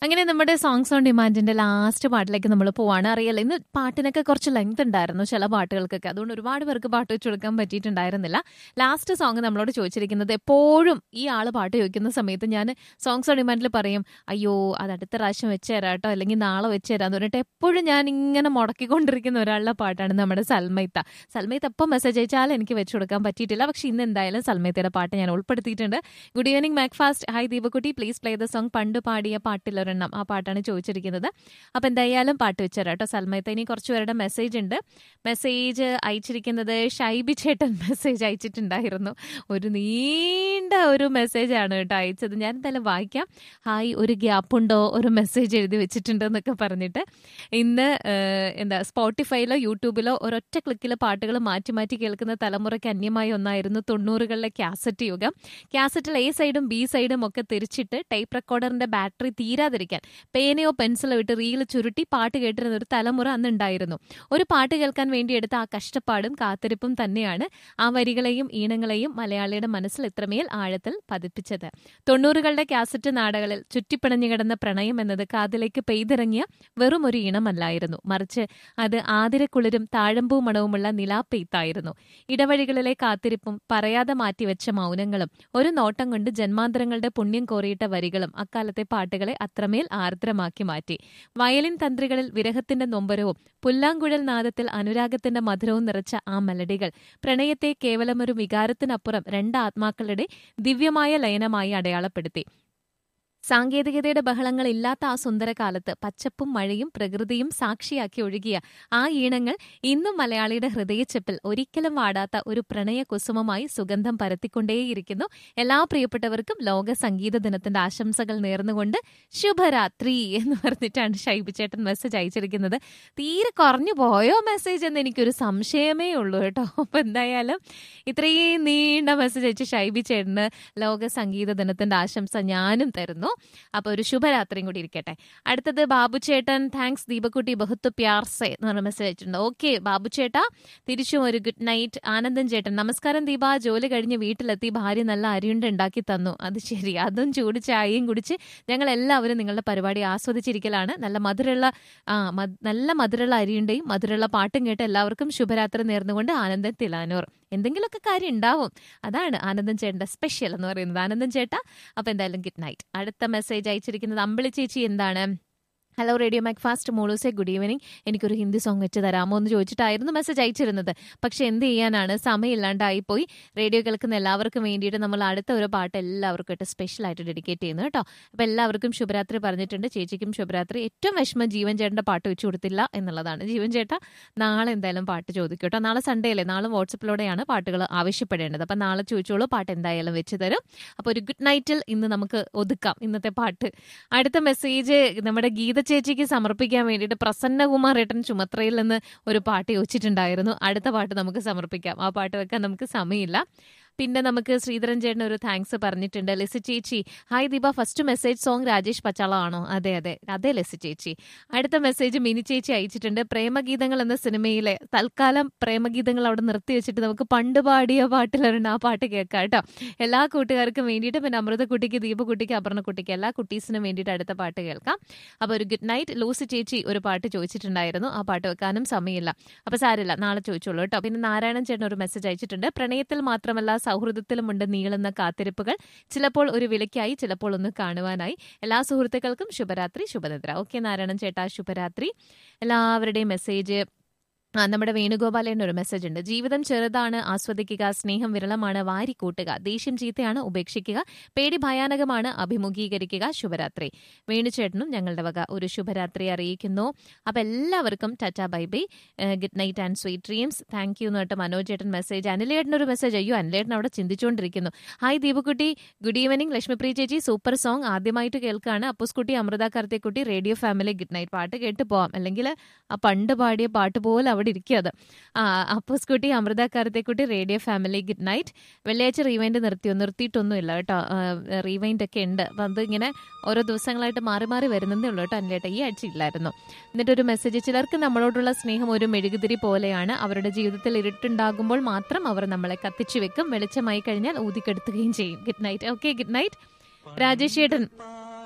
അങ്ങനെ നമ്മുടെ songs on ഡിമാൻഡിന്റെ last പാട്ടിലേക്ക് നമ്മൾ പോവാണ് അറിയാലോ ഇന്ന് പാട്ടിനൊക്കെ കുറച്ച് ലെങ്ത് ഉണ്ടായിരുന്നു ചില പാട്ടുകൾക്കൊക്കെ അതുകൊണ്ട് ഒരുപാട് പേർക്ക് പാട്ട് വെച്ച് കൊടുക്കാൻ പറ്റിയിട്ടുണ്ടായിരുന്നില്ല ലാസ്റ്റ് സോങ് നമ്മളോട് ചോദിച്ചിരിക്കുന്നത് എപ്പോഴും ഈ ആള് പാട്ട് ചോദിക്കുന്ന സമയത്ത് ഞാൻ സോങ്സ് ഓൺ ഡിമാൻഡിൽ പറയും അയ്യോ അത് അടുത്ത പ്രാവശ്യം വെച്ച് തരാം കേട്ടോ അല്ലെങ്കിൽ നാളെ വെച്ച് തരാന്ന് പറഞ്ഞിട്ട് എപ്പോഴും ഞാൻ ഇങ്ങനെ മുടക്കിക്കൊണ്ടിരിക്കുന്ന ഒരാളുടെ പാട്ടാണ് നമ്മുടെ സൽമൈത്ത സൽമൈത്ത് എപ്പോൾ മെസ്സേജ് അയച്ചാൽ എനിക്ക് വെച്ച് കൊടുക്കാൻ പറ്റിയിട്ടില്ല പക്ഷെ ഇന്ന് എന്തായാലും സൽമൈത്തയുടെ പാട്ട് ഞാൻ ഉൾപ്പെടുത്തിയിട്ടുണ്ട് ഗുഡ് ഈവനിങ് മാക്ഫാസ്റ്റ് ഹായ് ദീപക്കുട്ടി പ്ലീസ് പ്ലേ ദ സോങ് പണ്ട് പാടിയ പാട്ടിലൊരെണ്ണം ആ പാട്ടാണ് ചോദിച്ചിരിക്കുന്നത് അപ്പം എന്തായാലും പാട്ട് വെച്ചുതരാം കേട്ടോ സൽമയത്ത് ഇനി കുറച്ച് പേരുടെ മെസ്സേജ് ഉണ്ട് മെസ്സേജ് അയച്ചിരിക്കുന്നത് ഷൈബി ചേട്ടൻ മെസ്സേജ് അയച്ചിട്ടുണ്ടായിരുന്നു ഒരു നീണ്ട ഒരു മെസ്സേജാണ് കേട്ടോ അയച്ചത് ഞാൻ എന്തായാലും വായിക്കാം ഹായ് ഒരു ഗ്യാപ്പ് ഉണ്ടോ ഒരു മെസ്സേജ് എഴുതി വെച്ചിട്ടുണ്ട് എന്നൊക്കെ പറഞ്ഞിട്ട് ഇന്ന് ഏഹ്, എന്താ സ്പോട്ടിഫൈയിലോ യൂട്യൂബിലോ ഒരൊറ്റ ക്ലിക്കിൽ പാട്ടുകൾ മാറ്റി മാറ്റി കേൾക്കുന്ന തലമുറയ്ക്ക് അന്യമായ ഒന്നായിരുന്നു തൊണ്ണൂറുകളിലെ കാസറ്റ് യുഗം കാസറ്റിൽ എ സൈഡും ബി സൈഡും ഒക്കെ തിരിച്ചിട്ട് ടൈപ്പ് റെക്കോർഡറിന്റെ ബാറ്ററി തീരാതിരിക്കാൻ പേനയോ പെൻസിലോ ഇട്ട് റീൽ ചുരുട്ടി പാട്ട് കേട്ടിരുന്ന ഒരു തലമുറ അന്നുണ്ടായിരുന്നു ഒരു പാട്ട് കേൾക്കാൻ വേണ്ടി എടുത്ത ആ കഷ്ടപ്പാടും കാത്തിരിപ്പും തന്നെയാണ് ആ വരികളെയും ഈണങ്ങളെയും മലയാളിയുടെ മനസ്സിൽ ഇത്രമേൽ ആഴത്തിൽ പതിപ്പിച്ചത് തൊണ്ണൂറുകളുടെ കാസറ്റ് നാടകളിൽ ചുറ്റിപ്പിണഞ്ഞു കിടന്ന പ്രണയം എന്നത് കാതിലേക്ക് പെയ്തിറങ്ങിയ വെറും ഒരു ഈണമല്ലായിരുന്നു മറിച്ച് അത് ആതിരക്കുളിരും താഴമ്പൂ മണവുമുള്ള നിലാപ്പെയ്ത്തായിരുന്നു ഇടവഴികളിലെ കാത്തിരിപ്പും പറയാതെ മാറ്റിവെച്ച മൗനങ്ങളും ഒരു നോട്ടം കൊണ്ട് ജന്മാന്തരങ്ങളുടെ പുണ്യം കോറിയിട്ട വരികളും അക്കാലത്തെ പാട്ടുകളെ അത്രമേൽ ആർദ്രമാക്കി മാറ്റി വയലിൻ തന്ത്രികളിൽ വിരഹത്തിന്റെ നൊമ്പരവും പുല്ലാങ്കുഴൽ നാദത്തിൽ അനുരാഗത്തിന്റെ മധുരവും നിറച്ച ആ മെലഡികൾ പ്രണയത്തെ കേവലമൊരു വികാരത്തിനപ്പുറം രണ്ട് ആത്മാക്കളുടെ ദിവ്യമായ ലയനമായി അടയാളപ്പെടുത്തി സാങ്കേതികതയുടെ ബഹളങ്ങൾ ഇല്ലാത്ത ആ സുന്ദരകാലത്ത് പച്ചപ്പും മഴയും പ്രകൃതിയും സാക്ഷിയാക്കി ഒഴുകിയ ആ ഈണങ്ങൾ ഇന്നും മലയാളിയുടെ ഹൃദയച്ചെപ്പിൽ ഒരിക്കലും വാടാത്ത ഒരു പ്രണയ കുസുമമായി സുഗന്ധം പരത്തിക്കൊണ്ടേയിരിക്കുന്നു എല്ലാ പ്രിയപ്പെട്ടവർക്കും ലോക സംഗീത ദിനത്തിന്റെ ആശംസകൾ നേർന്നുകൊണ്ട് ശുഭരാത്രി എന്ന് പറഞ്ഞിട്ടാണ് ഷൈബി ചേട്ടൻ മെസ്സേജ് അയച്ചിരിക്കുന്നത് തീരെ കുറഞ്ഞു പോയോ മെസ്സേജ് എന്ന് എനിക്കൊരു സംശയമേ ഉള്ളൂ കേട്ടോ അപ്പൊ എന്തായാലും ഇത്രയും നീണ്ട മെസ്സേജ് അയച്ച ഷൈബി ചേട്ടന് ലോക സംഗീത ദിനത്തിന്റെ ആശംസ ഞാനും തരുന്നു അപ്പൊ ഒരു ശുഭരാത്രിയും കൂടി ഇരിക്കട്ടെ അടുത്തത് ബാബു ചേട്ടൻ താങ്ക്സ് ദീപക്കുട്ടി ബഹുത്ത് പ്യാർസെ എന്ന് പറഞ്ഞ മെസ്സേജ് അയച്ചിട്ടുണ്ട് ഓക്കെ ബാബു ചേട്ടാ തിരിച്ചും ഒരു ഗുഡ് നൈറ്റ് ആനന്ദൻ ചേട്ടൻ നമസ്കാരം ദീപ ജോലി കഴിഞ്ഞ് വീട്ടിലെത്തി ഭാര്യ നല്ല അരിയുണ്ട ഉണ്ടാക്കി തന്നു അത് ശരി അതും ചൂട് ചായയും കുടിച്ച് ഞങ്ങൾ എല്ലാവരും നിങ്ങളുടെ പരിപാടി ആസ്വദിച്ചിരിക്കലാണ് നല്ല മധുരമുള്ള ആ മ- നല്ല മധുരമുള്ള അരിയുണ്ടയും മധുരമുള്ള പാട്ടും കേട്ട് എല്ലാവർക്കും ശുഭരാത്രി നേർന്നുകൊണ്ട് ആനന്ദൻ തിലാനൂർ എന്തെങ്കിലുമൊക്കെ കാര്യം ഉണ്ടാവും അതാണ് ആനന്ദൻ ചേട്ടന്റെ സ്പെഷ്യൽ എന്ന് പറയുന്നത് ആനന്ദൻ ചേട്ടാ അപ്പൊ എന്തായാലും ഗുഡ് നൈറ്റ് അടുത്ത മെസ്സേജ് അയച്ചിരിക്കുന്നത് അമ്പിളി ചേച്ചി എന്താണ് ഹലോ റേഡിയോ മാക് ഫാസ്റ്റ് മോളൂസെ ഗുഡ് ഈവനിങ് എനിക്കൊരു ഹിന്ദി സോങ് വെച്ച് തരാമോ എന്ന് ചോദിച്ചിട്ടായിരുന്നു മെസ്സേജ് അയച്ചിരുന്നത് പക്ഷെ എന്ത് ചെയ്യാനാണ് സമയമില്ലാണ്ടായി പോയി റേഡിയോ കേൾക്കുന്ന എല്ലാവർക്കും വേണ്ടിയിട്ട് നമ്മൾ അടുത്ത ഒരു പാട്ട് എല്ലാവർക്കും ആയിട്ട് സ്പെഷ്യൽ ആയിട്ട് ഡെഡിക്കേറ്റ് ചെയ്യുന്നു കേട്ടോ അപ്പൊ എല്ലാവർക്കും ശുഭരാത്രി പറഞ്ഞിട്ടുണ്ട് ചേച്ചിക്കും ശുഭരാത്രി ഏറ്റവും വിഷമം ജീവൻ ചേട്ടന്റെ പാട്ട് വെച്ച് കൊടുത്തില്ല എന്നുള്ളതാണ് ജീവൻ ചേട്ടാ നാളെ എന്തായാലും പാട്ട് ചോദിക്കും കേട്ടോ നാളെ സൺഡേ അല്ലേ നാളെ വാട്സപ്പിലൂടെയാണ് പാട്ടുകൾ ആവശ്യപ്പെടേണ്ടത് അപ്പൊ നാളെ ചോദിച്ചോളൂ പാട്ട് എന്തായാലും വെച്ച് തരും അപ്പൊ ഒരു ഗുഡ് നൈറ്റിൽ ഇന്ന് നമുക്ക് ഒതുക്കാം ഇന്നത്തെ പാട്ട് അടുത്ത മെസ്സേജ് നമ്മുടെ ഗീത ചേച്ചിക്ക് സമർപ്പിക്കാൻ വേണ്ടിയിട്ട് പ്രസന്നകുമാർ ഏട്ടൻ ചുമത്രയിൽ നിന്ന് ഒരു പാട്ട് ചോദിച്ചിട്ടുണ്ടായിരുന്നു അടുത്ത പാട്ട് നമുക്ക് സമർപ്പിക്കാം ആ പാട്ട് വെക്കാൻ നമുക്ക് സമയമില്ല പിന്നെ നമുക്ക് ശ്രീധരൻ ചേട്ടൻ ഒരു താങ്ക്സ് പറഞ്ഞിട്ടുണ്ട് ലെസി ചേച്ചി hi Deepa first message song Rajesh പച്ചാള ആണോ അതെ അതെ അതെ ലെസി ചേച്ചി അടുത്ത മെസ്സേജ് മിനി ചേച്ചി അയച്ചിട്ടുണ്ട് പ്രേമഗീതങ്ങൾ എന്ന സിനിമയിലെ തൽക്കാലം പ്രേമഗീതങ്ങൾ അവിടെ നിർത്തി വെച്ചിട്ട് നമുക്ക് പണ്ട് പാടിയ പാട്ടിലൊരെണ്ണം ആ പാട്ട് കേൾക്കാം കേട്ടോ എല്ലാ കൂട്ടുകാർക്കും വേണ്ടിയിട്ട് പിന്നെ അമൃതക്കുട്ടിക്ക് ദീപക്കുട്ടിക്ക് അപർണക്കുട്ടിക്ക് എല്ലാ കുട്ടീസിനും വേണ്ടിയിട്ട് അടുത്ത പാട്ട് കേൾക്കാം അപ്പോൾ ഒരു ഗുഡ് നൈറ്റ് ലൂസി ചേച്ചി ഒരു പാട്ട് ചോദിച്ചിട്ടുണ്ടായിരുന്നു ആ പാട്ട് വെക്കാനും സമയമില്ല അപ്പോൾ സാരില്ല നാളെ ചോദിച്ചോളൂ കേട്ടോ പിന്നെ നാരായണൻ ചേട്ടൻ ഒരു മെസ്സേജ് അയച്ചിട്ടുണ്ട് പ്രണയത്തിൽ മാത്രമല്ല സൗഹൃദത്തിലുമുണ്ട് നീളുന്ന കാത്തിരിപ്പുകൾ ചിലപ്പോൾ ഒരു വിലയ്ക്കായി ചിലപ്പോൾ ഒന്ന് കാണുവാനായി എല്ലാ സുഹൃത്തുക്കൾക്കും ശുഭരാത്രി ശുഭനിദ്ര ഓക്കെ നാരായണൻ ചേട്ടാ ശുഭരാത്രി എല്ലാവരുടെയും മെസ്സേജ് ആ നമ്മുടെ വേണുഗോപാലേൻ്റെ ഒരു മെസ്സേജ് ഉണ്ട് ജീവിതം ചെറുതാണ് ആസ്വദിക്കുക സ്നേഹം വിരളമാണ് വാരിക്കൂട്ടുക ദേഷ്യം ചീത്തയാണ് ഉപേക്ഷിക്കുക പേടി ഭയാനകമാണ് അഭിമുഖീകരിക്കുക ശുഭരാത്രി വേണുചേട്ടനും ഞങ്ങളുടെ വക ഒരു ശുഭരാത്രി അറിയിക്കുന്നു അപ്പൊ എല്ലാവർക്കും tata bye bye good night and sweet dreams thank you എന്ന് പറഞ്ഞിട്ട് മനോജ് ചേട്ടൻ മെസ്സേജ് അനിലേട്ടൻ ഒരു മെസ്സേജ് അയ്യോ അനിലേട്ടൻ അവിടെ ചിന്തിച്ചുകൊണ്ടിരിക്കുന്നു ഹായ് ദീപക്കുട്ടി ഗുഡ് ഈവനിങ് ലക്ഷ്മിപ്രിയ ചേച്ചി സൂപ്പർ സോങ് ആദ്യമായിട്ട് കേൾക്കാണ് അപ്പൂസ്കുട്ടി അമൃത കർത്തേക്കുട്ടി റേഡിയോ ഫാമിലി ഗുഡ് നൈറ്റ് പാട്ട് കേട്ട് പോവാം അല്ലെങ്കിൽ ആ പണ്ട് പാടിയ പാട്ട് പോലെ അവിടെ ഇരിക്കും അത് ആ അപ്പൂസ്കുട്ടി അമൃത കർത്തേക്കുട്ടി റേഡിയോ ഫാമിലി ഗുഡ് നൈറ്റ് വെള്ളിയാഴ്ച റീവൈൻഡ് നിർത്തിയോ നിർത്തിയിട്ടൊന്നുമില്ല കേട്ടോ റീവൈൻഡ് ഒക്കെ ഉണ്ട് അപ്പം അത് ഇങ്ങനെ ഓരോ ദിവസങ്ങളായിട്ട് മാറി മാറി വരുന്നതേ ഉള്ളൂ കേട്ടോ അനിലേട്ട ഈ ആഴ്ച ഇല്ലായിരുന്നു എന്നിട്ടൊരു മെസ്സേജ് ചിലർക്ക് നമ്മളോടുള്ള സ്നേഹം ഒരു മെഴുകുതിരി പോലെയാണ് അവരുടെ ജീവിതത്തിൽ ഇരുട്ടുണ്ടാകുമ്പോൾ മാത്രം അവർ നമ്മളെ കത്തിച്ചു വെക്കും വെളിച്ചമായി കഴിഞ്ഞാൽ ഊതിക്കെടുത്തുകയും ചെയ്യും good night okay good night Rajesh ചേട്ടൻ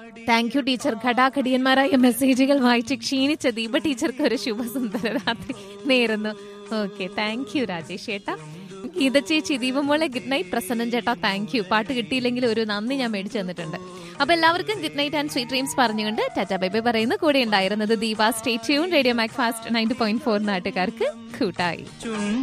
താങ്ക് യു ടീച്ചർ ഘടാഘടിയന്മാരായ മെസ്സേജുകൾ വായിച്ച് ക്ഷീണിച്ച ദീപ ടീച്ചർക്ക് ഒരു ശുഭസുന്ദര രാത്രി നേരുന്നു ഓക്കെ താങ്ക് യു രാജേഷ് ചേട്ടാ ഗീത ചേച്ചി ദീപമോളെ ഗുഡ് നൈറ്റ് പ്രസന്നൻ ചേട്ടാ താങ്ക് യു പാട്ട് കിട്ടിയില്ലെങ്കിൽ ഒരു നന്ദി ഞാൻ മേടിച്ചു തന്നിട്ടുണ്ട് അപ്പൊ എല്ലാവർക്കും good night and sweet dreams പറഞ്ഞുകൊണ്ട് ടാറ്റ ബൈബൈ പറയുന്ന കൂടെ ഉണ്ടായിരുന്നത് Deepa stay tune radio Macfast ninety point four നാട്ടുകാർക്ക് കൂട്ടായി